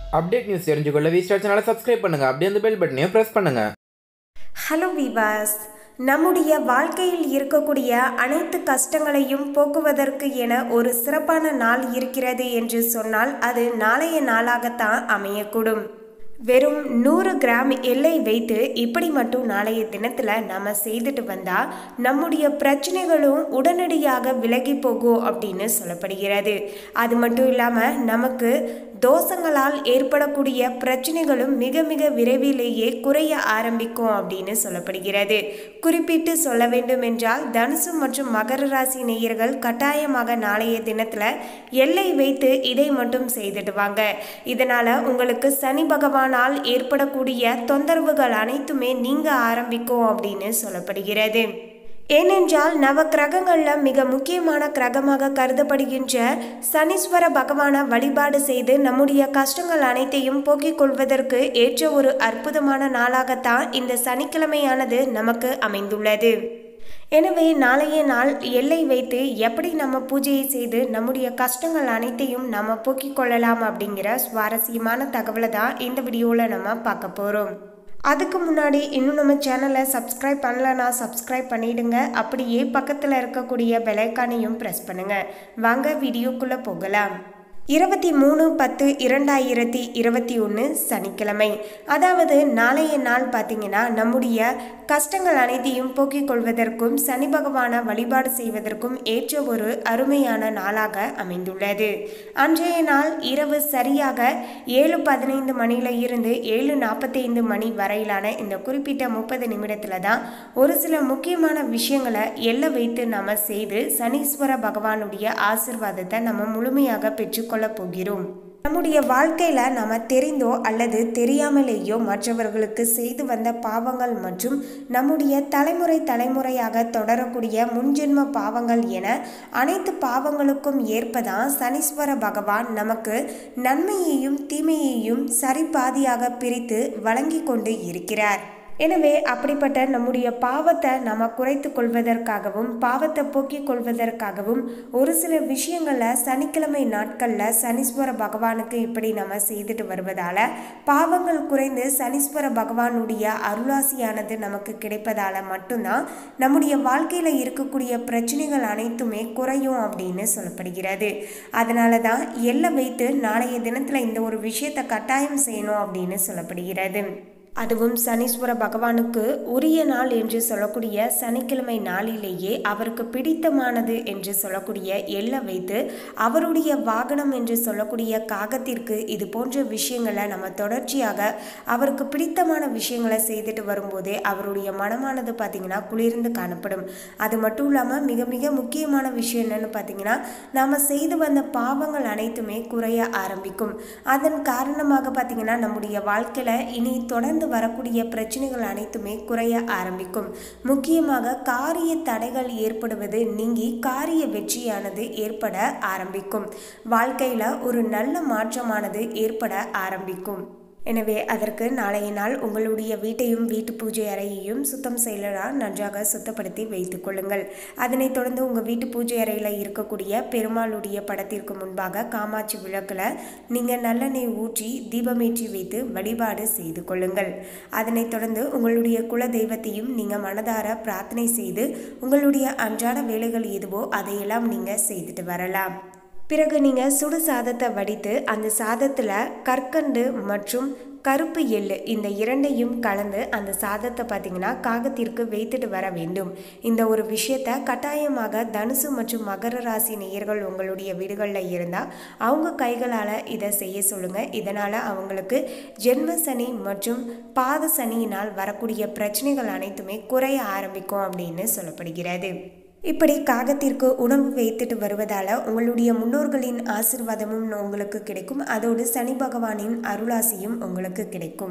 update news தெரிஞ்சுக்கொள்ள V star சேனலை subscribe பண்ணுங்கள் அப்படியே அந்த பெல் பட்டனையும் ப்ரெஸ் பண்ணுங்கள் ஹலோ விவாஸ் நம்முடைய வாழ்க்கையில் இருக்கக்கூடிய அனைத்து கஷ்டங்களையும் போக்குவதற்கு என ஒரு சிறப்பான நாள் இருக்கிறது என்று சொன்னால் அது நாளைய நாளாகத்தான் அமையக்கூடும் வெறும் நூறு கிராம் எல்லை வைத்து இப்படி மட்டும் நாளைய தினத்தில் நம்ம செய்துட்டு வந்தால் நம்முடைய பிரச்சனைகளும் உடனடியாக விலகி போகும் அப்படின்னு சொல்லப்படுகிறது அது மட்டும் இல்லாமல் நமக்கு தோஷங்களால் ஏற்படக்கூடிய பிரச்சனைகளும் மிக மிக விரைவிலேயே குறைய ஆரம்பிக்கும் அப்படின்னு சொல்லப்படுகிறது குறிப்பிட்டு சொல்ல வேண்டும் என்றால் தனுசு மற்றும் மகர ராசி நேயர்கள் கட்டாயமாக நாளைய தினத்தில் எல்லை வைத்து இதை மட்டும் செய்துடுவாங்க இதனால் உங்களுக்கு சனி பகவானால் ஏற்படக்கூடிய தொந்தரவுகள் அனைத்துமே நீங்க ஆரம்பிக்கும் அப்படின்னு சொல்லப்படுகிறது ஏனென்றால் நவ கிரகங்களில் மிக முக்கியமான கிரகமாக கருதப்படுகின்ற சனீஸ்வர பகவானை வழிபாடு செய்து நம்முடைய கஷ்டங்கள் அனைத்தையும் போக்கிக் கொள்வதற்கு ஏற்ற ஒரு அற்புதமான நாளாகத்தான் இந்த சனிக்கிழமையானது நமக்கு அமைந்துள்ளது எனவே நாளைய நாள் எல்லை வைத்து எப்படி நம்ம பூஜையை செய்து நம்முடைய கஷ்டங்கள் அனைத்தையும் நம்ம போக்கிக் கொள்ளலாம் அப்படிங்கிற சுவாரஸ்யமான தகவலை தான் இந்த வீடியோவில் நம்ம பார்க்க போகிறோம் அதுக்கு முன்னாடி இன்னும் நம்ம சேனலை சப்ஸ்கிரைப் பண்ணலனா சப்ஸ்கிரைப் பண்ணிடுங்க அப்படியே பக்கத்தில் இருக்கக்கூடிய பெலைக்கானையும் ப்ரெஸ் பண்ணுங்க வாங்க வீடியோக்குள்ளே போகலாம் இருபத்தி மூணு பத்து இரண்டாயிரத்தி இருபத்தி ஒன்று சனிக்கிழமை அதாவது நாளைய நாள் பார்த்தீங்கன்னா நம்முடைய கஷ்டங்கள் அனைத்தையும் போக்கிக் கொள்வதற்கும் சனி பகவானை வழிபாடு செய்வதற்கும் ஏற்ற ஒரு அருமையான நாளாக அமைந்துள்ளது அன்றைய நாள் இரவு சரியாக ஏழு பதினைந்து மணியில இருந்து ஏழு நாற்பத்தைந்து மணி வரையிலான இந்த குறிப்பிட்ட முப்பது நிமிடத்தில் தான் ஒரு சில முக்கியமான விஷயங்களை எல்ல வைத்து நம்ம செய்து சனீஸ்வர பகவானுடைய ஆசிர்வாதத்தை நம்ம முழுமையாக பெற்றுக்கொள்ள போகிறோம் நம்முடைய வாழ்க்கையில் நம்ம தெரிந்தோ அல்லது தெரியாமலேயோ மற்றவர்களுக்கு செய்து வந்த பாவங்கள் மற்றும் நம்முடைய தலைமுறை தலைமுறையாக தொடரக்கூடிய முன்ஜென்ம பாவங்கள் என அனைத்து பாவங்களுக்கும் ஏற்பதான் சனீஸ்வர பகவான் நமக்கு நன்மையையும் தீமையையும் சரிபாதியாக பிரித்து வழங்கி கொண்டு இருக்கிறார் எனவே அப்படிப்பட்ட நம்முடைய பாவத்தை நம்ம குறைத்து கொள்வதற்காகவும் பாவத்தை போக்கிக் கொள்வதற்காகவும் ஒரு சில விஷயங்களை சனிக்கிழமை நாட்களில் சனீஸ்வர பகவானுக்கு இப்படி நம்ம செய்துட்டு வருவதால் பாவங்கள் குறைந்து சனீஸ்வர பகவானுடைய அருளாசியானது நமக்கு கிடைப்பதால் மட்டும்தான் நம்முடைய வாழ்க்கையில் இருக்கக்கூடிய பிரச்சனைகள் அனைத்துமே குறையும் அப்படின்னு சொல்லப்படுகிறது அதனால தான் எல்லை வைத்து நாளைய தினத்தில் இந்த ஒரு விஷயத்தை கட்டாயம் செய்யணும் அப்படின்னு சொல்லப்படுகிறது அதுவும் சனீஸ்வர பகவானுக்கு உரிய நாள் என்று சொல்லக்கூடிய சனிக்கிழமை நாளிலேயே அவருக்கு பிடித்தமானது என்று சொல்லக்கூடிய எல்லை வைத்து அவருடைய வாகனம் என்று சொல்லக்கூடிய காகத்திற்கு இது போன்ற விஷயங்களை நம்ம தொடர்ச்சியாக அவருக்கு பிடித்தமான விஷயங்களை செய்துட்டு வரும்போதே அவருடைய மனமானது பார்த்திங்கன்னா குளிர்ந்து காணப்படும் அது மட்டும் இல்லாமல் மிக மிக முக்கியமான விஷயம் என்னன்னு பார்த்தீங்கன்னா நாம் செய்து வந்த பாவங்கள் அனைத்துமே குறைய ஆரம்பிக்கும் அதன் காரணமாக பார்த்திங்கன்னா நம்முடைய வாழ்க்கையில் இனி தொடர்ந்து வரக்கூடிய பிரச்சனைகள் அனைத்துமே குறைய ஆரம்பிக்கும் முக்கியமாக காரிய தடைகள் ஏற்படுவது நீங்கி காரிய வெற்றியானது ஏற்பட ஆரம்பிக்கும் வாழ்க்கையில் ஒரு நல்ல மாற்றமானது ஏற்பட ஆரம்பிக்கும் எனவே அதற்கு நாளைய நாள் உங்களுடைய வீட்டையும் வீட்டு பூஜை அறையையும் சுத்தம் செய்யலாம் நன்றாக சுத்தப்படுத்தி வைத்துக் கொள்ளுங்கள் அதனைத் தொடர்ந்து உங்கள் வீட்டு பூஜை அறையில் இருக்கக்கூடிய பெருமாளுடைய படத்திற்கு முன்பாக காமாட்சி விளக்கில் நீங்கள் நல்லெண்ணெய் ஊற்றி தீபமேற்றி வைத்து வழிபாடு செய்து கொள்ளுங்கள் அதனைத் தொடர்ந்து உங்களுடைய குல தெய்வத்தையும் நீங்கள் மனதார பிரார்த்தனை செய்து உங்களுடைய அன்றாட வேலைகள் எதுவோ அதையெல்லாம் நீங்கள் செய்துட்டு வரலாம் பிறகு நீங்கள் சுடு சாதத்தை வடித்து அந்த சாதத்தில் கற்கண்டு மற்றும் கருப்பு எள்ளு இந்த இரண்டையும் கலந்து அந்த சாதத்தை பார்த்தீங்கன்னா காகத்திற்கு வைத்துட்டு வர வேண்டும் இந்த ஒரு விஷயத்த கட்டாயமாக தனுசு மற்றும் மகர ராசி நேயர்கள் உங்களுடைய வீடுகளில் இருந்தால் அவங்க கைகளால் இதை செய்ய சொல்லுங்கள் இதனால் அவங்களுக்கு ஜென்ம சனி மற்றும் பாத சனியினால் வரக்கூடிய பிரச்சனைகள் அனைத்துமே குறைய ஆரம்பிக்கும் அப்படின்னு சொல்லப்படுகிறது இப்படி காகத்திற்கு உணவு வைத்துட்டு வருவதால் உங்களுடைய முன்னோர்களின் ஆசிர்வாதமும் உங்களுக்கு கிடைக்கும் அதோடு சனி பகவானின் அருளாசியும் உங்களுக்கு கிடைக்கும்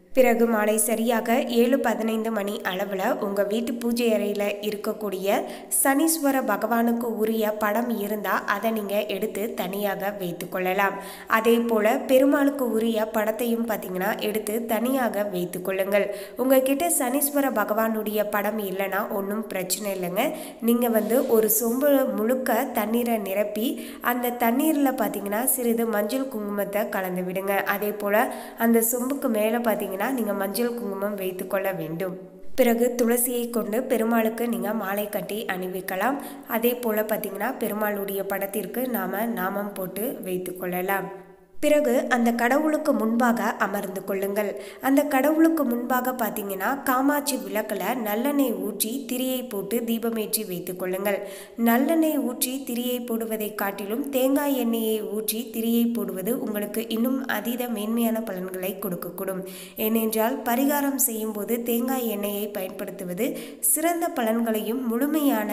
பிறகு மாலை சரியாக ஏழு பதினைந்து மணி அளவில் உங்கள் வீட்டு பூஜை அறையில் இருக்கக்கூடிய சனீஸ்வர பகவானுக்கு உரிய படம் இருந்தால் அதை நீங்கள் எடுத்து தனியாக வைத்து கொள்ளலாம் அதே போல் பெருமாளுக்கு உரிய படத்தையும் பார்த்தீங்கன்னா எடுத்து தனியாக வைத்து கொள்ளுங்கள் உங்ககிட்ட சனீஸ்வர பகவானுடைய படம் இல்லைன்னா ஒன்றும் பிரச்சனை இல்லைங்க நீங்கள் வந்து ஒரு சொம்பு முழுக்க தண்ணீரை நிரப்பி அந்த தண்ணீரில் பார்த்தீங்கன்னா சிறிது மஞ்சள் குங்குமத்தை கலந்து விடுங்க அதே போல் அந்த சொம்புக்கு மேலே பார்த்தீங்கன்னா நீங்கள் மஞ்சள் குங்குமம் வைத்து கொள்ள வேண்டும் பிறகு துளசியை கொண்டு பெருமாளுக்கு நீங்கள் மாலை கட்டி அணிவிக்கலாம் அதே போல் பார்த்தீங்கன்னா பெருமாளுடைய படத்திற்கு நாம் நாமம் போட்டு வைத்து கொள்ளலாம் பிறகு அந்த கடவுளுக்கு முன்பாக அமர்ந்து கொள்ளுங்கள் அந்த கடவுளுக்கு முன்பாக பார்த்தீங்கன்னா காமாட்சி விளக்கில் நல்லெண்ணெய் ஊற்றி திரியை போட்டு தீபமேற்றி வைத்து கொள்ளுங்கள் நல்லெண்ணெய் ஊற்றி திரியை போடுவதை காட்டிலும் தேங்காய் எண்ணெயை ஊற்றி திரியை போடுவது உங்களுக்கு இன்னும் அதீத மேன்மையான பலன்களை கொடுக்கக்கூடும் ஏனென்றால் பரிகாரம் செய்யும்போது தேங்காய் எண்ணெயை பயன்படுத்துவது சிறந்த பலன்களையும் முழுமையான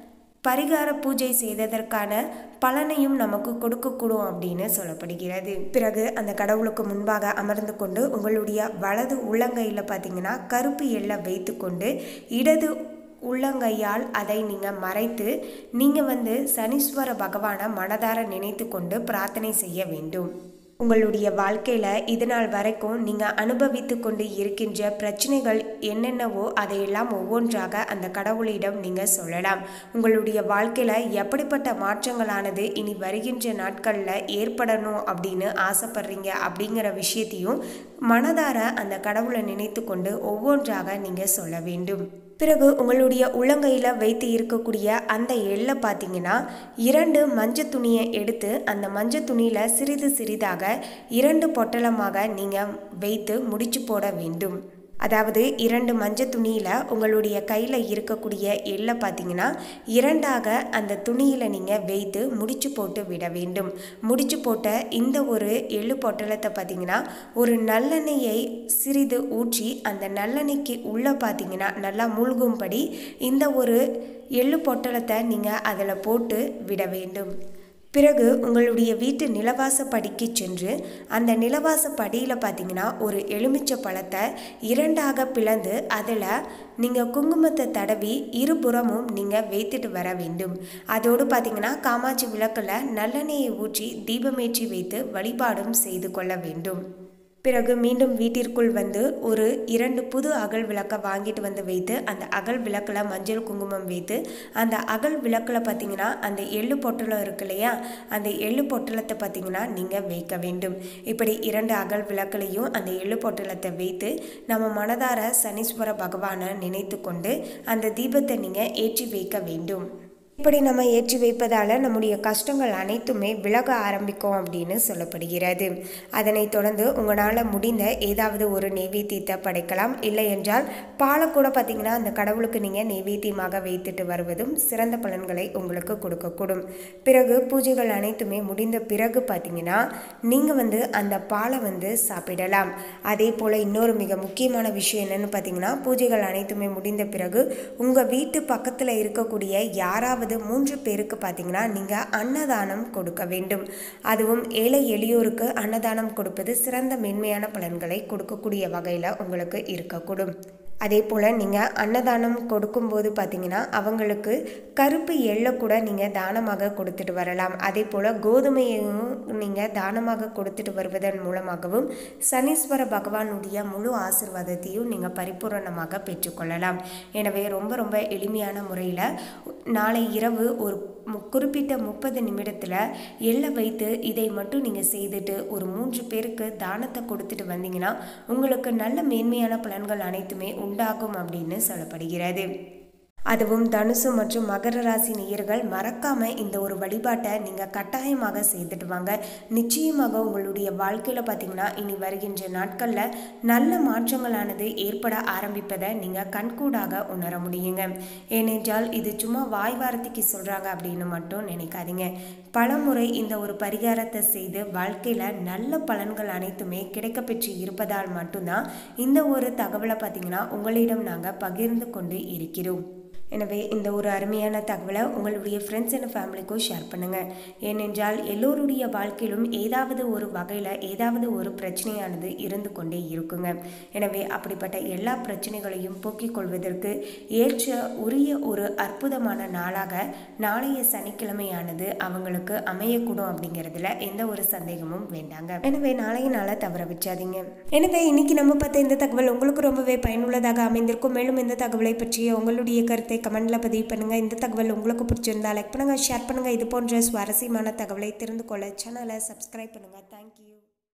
பரிகார பூஜை செய்ததற்கான பலனையும் நமக்கு கொடுக்கக்கூடும் அப்படின்னு சொல்லப்படுகிறது பிறகு அந்த கடவுளுக்கு முன்பாக அமர்ந்து கொண்டு உங்களுடைய வலது உள்ளங்கையில் பார்த்தீங்கன்னா கருப்பு எள்ளை வைத்துக்கொண்டு இடது உள்ளங்கையால் அதை நீங்கள் மறைத்து நீங்கள் வந்து சனீஸ்வர பகவானை மனதார நினைத்து கொண்டு பிரார்த்தனை செய்ய வேண்டும் உங்களுடைய வாழ்க்கையில் இது நாள் வரைக்கும் நீங்கள் அனுபவித்து கொண்டு இருக்கின்ற பிரச்சனைகள் என்னென்னவோ அதையெல்லாம் ஒவ்வொன்றாக அந்த கடவுளிடம் நீங்கள் சொல்லலாம் உங்களுடைய வாழ்க்கையில் எப்படிப்பட்ட மாற்றங்களானது இனி வருகின்ற நாட்களில் ஏற்படணும் அப்படின்னு ஆசைப்படுறீங்க அப்படிங்கிற விஷயத்தையும் மனதார அந்த கடவுளை நினைத்து கொண்டு ஒவ்வொன்றாக நீங்கள் சொல்ல வேண்டும் பிறகு உங்களுடைய உள்ளங்கையில் வைத்து இருக்கக்கூடிய அந்த எள்ளை பார்த்தீங்கன்னா இரண்டு மஞ்சள் துணியை எடுத்து அந்த மஞ்சள் துணியில் சிறிது சிறிதாக இரண்டு பொட்டலமாக நீங்கள் வைத்து முடிச்சு போட வேண்டும் அதாவது இரண்டு மஞ்சள் துணியில் உங்களுடைய கையில் இருக்கக்கூடிய எள்ளை பார்த்தீங்கன்னா இரண்டாக அந்த துணியில் நீங்கள் வைத்து முடிச்சு போட்டு விட வேண்டும் முடிச்சு போட்ட இந்த ஒரு எள்ளு பொட்டலத்தை பார்த்தீங்கன்னா ஒரு நல்லெண்ணெயை சிறிது ஊற்றி அந்த நல்லெண்ணெய்க்கு உள்ளே பார்த்தீங்கன்னா நல்லா மூழ்கும்படி இந்த ஒரு எள்ளு பொட்டலத்தை நீங்கள் அதில் போட்டு விட வேண்டும் பிறகு உங்களுடைய வீட்டு நிலவாச படிக்கு சென்று அந்த நிலவாச படியில் பார்த்தீங்கன்னா ஒரு எலுமிச்சை பழத்தை இரண்டாக பிளந்து அதில் நீங்கள் குங்குமத்தை தடவி இருபுறமும் நீங்கள் வைத்துட்டு வர வேண்டும் அதோடு பார்த்தீங்கன்னா காமாட்சி விளக்கில் நல்லெண்ணெயை ஊற்றி தீபமேற்றி வைத்து வழிபாடும் செய்து கொள்ள வேண்டும் பிறகு மீண்டும் வீட்டிற்குள் வந்து ஒரு இரண்டு புது அகல் விளக்கை வாங்கிட்டு வந்து வைத்து அந்த அகல் விளக்கில் மஞ்சள் குங்குமம் வைத்து அந்த அகல் விளக்கில் பார்த்தீங்கன்னா அந்த எள்ளு பொட்டலம் இருக்கு இல்லையா அந்த எள்ளு பொட்டலத்தை பார்த்தீங்கன்னா நீங்கள் வைக்க வேண்டும் இப்படி இரண்டு அகல் விளக்குலையும் அந்த எள்ளு பொட்டலத்தை வைத்து நம்ம மனதார சனீஸ்வர பகவானை நினைத்து கொண்டு அந்த தீபத்தை நீங்கள் ஏற்றி வைக்க வேண்டும் இப்படி நம்ம ஏற்றி வைப்பதால் நம்முடைய கஷ்டங்கள் அனைத்துமே விலக ஆரம்பிக்கும் அப்படின்னு சொல்லப்படுகிறது அதனைத் தொடர்ந்து உங்களால் முடிந்த ஏதாவது ஒரு நெய்வேத்தியத்தை படைக்கலாம் இல்லை என்றால் பாலை கூட பார்த்தீங்கன்னா அந்த கடவுளுக்கு நீங்கள் நெய்வேத்தியமாக வைத்துட்டு வருவதும் சிறந்த பலன்களை உங்களுக்கு கொடுக்கக்கூடும் பிறகு பூஜைகள் அனைத்துமே முடிந்த பிறகு பார்த்தீங்கன்னா நீங்கள் வந்து அந்த பாலை வந்து சாப்பிடலாம் அதே போல் இன்னொரு மிக முக்கியமான விஷயம் என்னென்னு பார்த்தீங்கன்னா பூஜைகள் அனைத்துமே முடிந்த பிறகு உங்கள் வீட்டு பக்கத்தில் இருக்கக்கூடிய யாராவது அதாவது மூன்று பேருக்கு பார்த்தீங்கன்னா நீங்கள் அன்னதானம் கொடுக்க வேண்டும் அதுவும் ஏழை எளியோருக்கு அன்னதானம் கொடுப்பது சிறந்த மென்மையான பலன்களை கொடுக்கக்கூடிய வகையில் உங்களுக்கு இருக்கக்கூடும் அதே போல் நீங்கள் அன்னதானம் கொடுக்கும்போது பார்த்தீங்கன்னா அவங்களுக்கு கருப்பு எள்ளை கூட நீங்கள் தானமாக கொடுத்துட்டு வரலாம் அதே போல் கோதுமையையும் நீங்கள் தானமாக கொடுத்துட்டு வருவதன் மூலமாகவும் சனீஸ்வர பகவானுடைய முழு ஆசிர்வாதத்தையும் நீங்கள் பரிபூரணமாக பெற்றுக்கொள்ளலாம் எனவே ரொம்ப ரொம்ப எளிமையான முறையில் நாளை இரவு ஒரு மு- குறிப்பிட்ட முப்பது நிமிடத்தில் எள்ளை வைத்து இதை மட்டும் நீங்கள் செய்துட்டு ஒரு மூன்று பேருக்கு தானத்தை கொடுத்துட்டு வந்தீங்கன்னா உங்களுக்கு நல்ல மேன்மையான பலன்கள் அனைத்துமே உண்டாகும் அப்படின்னு சொல்லப்படுகிறது அதுவும் தனுசு மற்றும் மகர ராசி நேயர்கள் மறக்காம இந்த ஒரு வழிபாட்டை நீங்க கட்டாயமாக செய்துட்டு வாங்க நிச்சயமாக உங்களுடைய வாழ்க்கையில பார்த்தீங்கன்னா இனி வருகின்ற நாட்கள்ல நல்ல மாற்றங்களானது ஏற்பட ஆரம்பிப்பதை நீங்க கண்கூடாக உணர முடியுங்க ஏனென்றால் இது சும்மா வாய் வார்த்தைக்கு சொல்றாங்க அப்படின்னு மட்டும் நினைக்காதீங்க பலமுறை இந்த ஒரு பரிகாரத்தை செய்து வாழ்க்கையில நல்ல பலன்கள் அனைத்துமே கிடைக்கப்பெற்று இருப்பதால் மட்டும்தான் இந்த ஒரு தகவலை பார்த்தீங்கன்னா உங்களிடம் நாங்கள் பகிர்ந்து கொண்டு இருக்கிறோம் எனவே இந்த ஒரு அருமையான தகவலை உங்களுடைய ஃப்ரெண்ட்ஸ் அண்ட் ஃபேமிலிக்கும் ஷேர் பண்ணுங்கள் ஏனென்றால் எல்லோருடைய வாழ்க்கையிலும் ஏதாவது ஒரு வகையில் ஏதாவது ஒரு பிரச்சனையானது இருந்து கொண்டே இருக்குங்க எனவே அப்படிப்பட்ட எல்லா பிரச்சனைகளையும் போக்கிக் கொள்வதற்கு ஏற்ற உரிய ஒரு அற்புதமான நாளாக நாளைய சனிக்கிழமையானது அவங்களுக்கு அமையக்கூடும் அப்படிங்கிறதுல எந்த ஒரு சந்தேகமும் வேண்டாங்க எனவே நாளைய நாளை தவற வச்சாதீங்க எனவே இன்னைக்கு நம்ம பார்த்த இந்த தகவல் உங்களுக்கு ரொம்பவே பயனுள்ளதாக அமைந்திருக்கும் மேலும் இந்த தகவலை பற்றிய உங்களுடைய கருத்தை கமெண்ட்ல பதிவு பண்ணுங்க இந்த தகவல் உங்களுக்கு பிடிச்சிருந்தா லைக் பண்ணுங்க ஷேர் பண்ணுங்க இது போன்ற சுவாரஸ்யமான தகவலை தெரிந்து கொள்ள சேனலை சப்ஸ்கிரைப் பண்ணுங்க தேங்க்யூ